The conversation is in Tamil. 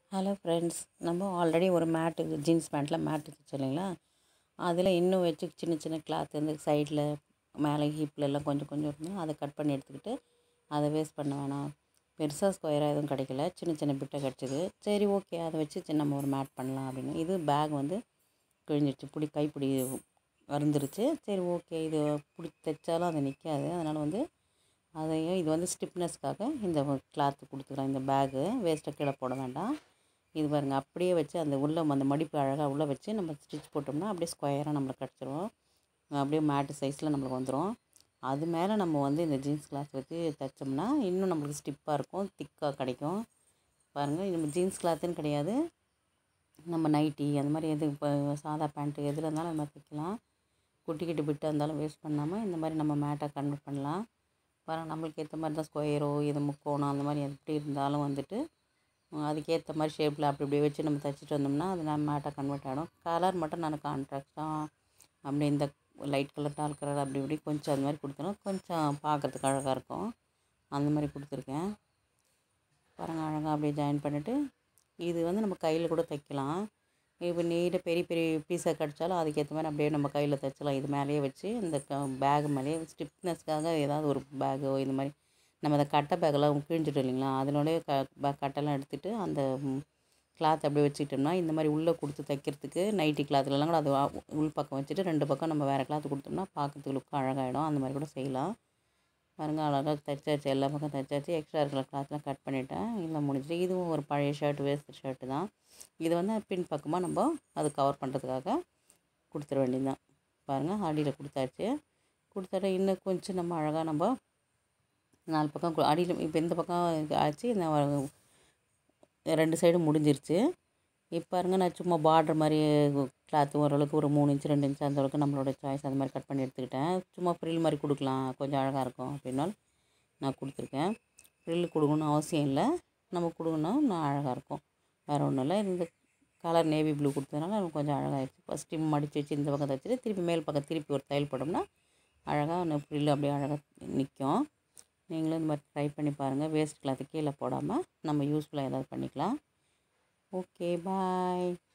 ஹலோ ஃப்ரெண்ட்ஸ் நம்ம ஆல்ரெடி ஒரு மேட்டு ஜீன்ஸ் பேண்ட்டில் மேட்டு தைச்சோம் இல்லைங்களா அதில் இன்னும் வச்சு சின்ன சின்ன கிளாத் வந்து சைடில் மேலே ஹிப்பில் எல்லாம் கொஞ்சம் கொஞ்சம் இருந்தால் அதை கட் பண்ணி எடுத்துக்கிட்டு அதை வேஸ்ட் பண்ண வேணாம் பெருசாக ஸ்கொயராக எதுவும் கிடைக்கல சின்ன சின்ன பிட்டை கிடச்சிது சரி ஓகே அதை வச்சு சின்ன நம்ம ஒரு மேட் பண்ணலாம் அப்படின்னு இது பேக் வந்து கிழிஞ்சிருச்சு பிடி கைப்பிடி வருந்துருச்சு சரி ஓகே இது பிடி தைச்சாலும் அது நிற்காது அதனால் வந்து அதையும் இது வந்து ஸ்டிப்னஸ்க்காக இந்த கிளாத்து கொடுத்துக்கிறேன் இந்த பேகு வேஸ்ட்டை கீழே போட வேண்டாம் இது பாருங்க அப்படியே வச்சு அந்த உள்ள அந்த மடிப்பு அழகாக உள்ளே வச்சு நம்ம ஸ்டிச் போட்டோம்னா அப்படியே ஸ்கொயராக நம்மளுக்கு கிடச்சிரும் அப்படியே மேட்டு சைஸில் நம்மளுக்கு வந்துடும் அது மேலே நம்ம வந்து இந்த ஜீன்ஸ் கிளாத் வச்சு தைச்சோம்னா இன்னும் நம்மளுக்கு ஸ்டிப்பாக இருக்கும் திக்காக கிடைக்கும் பாருங்கள் நம்ம ஜீன்ஸ் கிளாத்துன்னு கிடையாது நம்ம நைட்டி அந்த மாதிரி எது இப்போ சாதா பேண்ட்டு எதில் இருந்தாலும் அது மாதிரி தைக்கலாம் குட்டிக்கிட்டு பிட்டு இருந்தாலும் வேஸ்ட் பண்ணாமல் இந்த மாதிரி நம்ம மேட்டாக கன்வெர்ட் பண்ணலாம் பாருங்கள் நம்மளுக்கு ஏற்ற மாதிரி தான் ஸ்கொயரோ இது முக்கோணம் அந்த மாதிரி எப்படி இருந்தாலும் வந்துட்டு அதுக்கேற்ற மாதிரி ஷேப்பில் அப்படி இப்படி வச்சு நம்ம தைச்சிட்டு வந்தோம்னா அது நம்ம மேட்டாக கன்வெர்ட் ஆகிடும் கலர் மட்டும் நான் கான்ட்ராக்டாக அப்படி இந்த லைட் கலர் டார்க் கலர் அப்படி இப்படி கொஞ்சம் அது மாதிரி கொடுத்தோன்னா கொஞ்சம் பார்க்குறதுக்கு அழகாக இருக்கும் அந்த மாதிரி கொடுத்துருக்கேன் பாருங்கள் அழகாக அப்படியே ஜாயின் பண்ணிவிட்டு இது வந்து நம்ம கையில் கூட தைக்கலாம் இப்போ நீட்டாக பெரிய பெரிய பீஸாக கிடச்சாலும் அதுக்கேற்ற மாதிரி அப்படியே நம்ம கையில் தைச்சலாம் இது மேலேயே வச்சு இந்த பேக் மேலேயே ஸ்டிப்னஸ்க்காக ஏதாவது ஒரு பேக்கோ இந்த மாதிரி நம்ம அந்த கட்டை பேக்கெல்லாம் கிழிஞ்சிட்டோம் இல்லைங்களா அதனோடய க கட்டெல்லாம் எடுத்துகிட்டு அந்த கிளாத் அப்படியே வச்சுக்கிட்டோம்னா இந்த மாதிரி உள்ளே கொடுத்து தைக்கிறதுக்கு நைட்டி கிளாத்லலாம் கூட அது உள் பக்கம் வச்சுட்டு ரெண்டு பக்கம் நம்ம வேறு கிளாத் கொடுத்தோம்னா பார்க்கறதுக்கு லுக்கு அழகாகிடும் அந்த மாதிரி கூட செய்யலாம் பாருங்கள் அழகாக தைச்சாச்சு எல்லா பக்கம் தைச்சாச்சு எக்ஸ்ட்ரா இருக்கிற கிளாத்லாம் கட் பண்ணிவிட்டேன் இல்லை முடிஞ்சிட்டு இதுவும் ஒரு பழைய ஷர்ட் வேஸ்ட் ஷர்ட்டு தான் இது வந்து பின் பக்கமாக நம்ம அது கவர் பண்ணுறதுக்காக கொடுத்துட வேண்டியதுதான் பாருங்கள் அடியில் கொடுத்தாச்சு கொடுத்தாட்ட இன்னும் கொஞ்சம் நம்ம அழகாக நம்ம நாலு பக்கம் அடியில் இப்போ இந்த பக்கம் ஆச்சு இந்த ரெண்டு சைடும் முடிஞ்சிருச்சு இப்போ பாருங்க நான் சும்மா பார்டர் மாதிரி கிளாத்து ஓரளவுக்கு ஒரு மூணு இன்ச்சு ரெண்டு இன்ச்சு அந்த அளவுக்கு நம்மளோட சாய்ஸ் அந்த மாதிரி கட் பண்ணி எடுத்துக்கிட்டேன் சும்மா ஃப்ரில் மாதிரி கொடுக்கலாம் கொஞ்சம் அழகாக இருக்கும் அப்படின்னால் நான் கொடுத்துருக்கேன் ஃப்ரில் கொடுக்கணும்னு அவசியம் இல்லை நம்ம கொடுக்கணும் நான் அழகாக இருக்கும் வேறு ஒன்றும் இல்லை இந்த கலர் நேவி ப்ளூ கொடுத்ததுனால எனக்கு கொஞ்சம் அழகாகிடுச்சு ஃபஸ்ட்டு மடித்து வச்சு இந்த பக்கம் தைச்சிட்டு திருப்பி மேல் பக்கம் திருப்பி ஒரு தையல் போட்டோம்னா அழகாக ஃப்ரில் அப்படியே அழகாக நிற்கும் நீங்களும் இந்த மாதிரி ட்ரை பண்ணி பாருங்கள் வேஸ்ட் கிளாத்து கீழே போடாமல் நம்ம யூஸ்ஃபுல்லாக ஏதாவது பண்ணிக்கலாம் ஓகே பாய்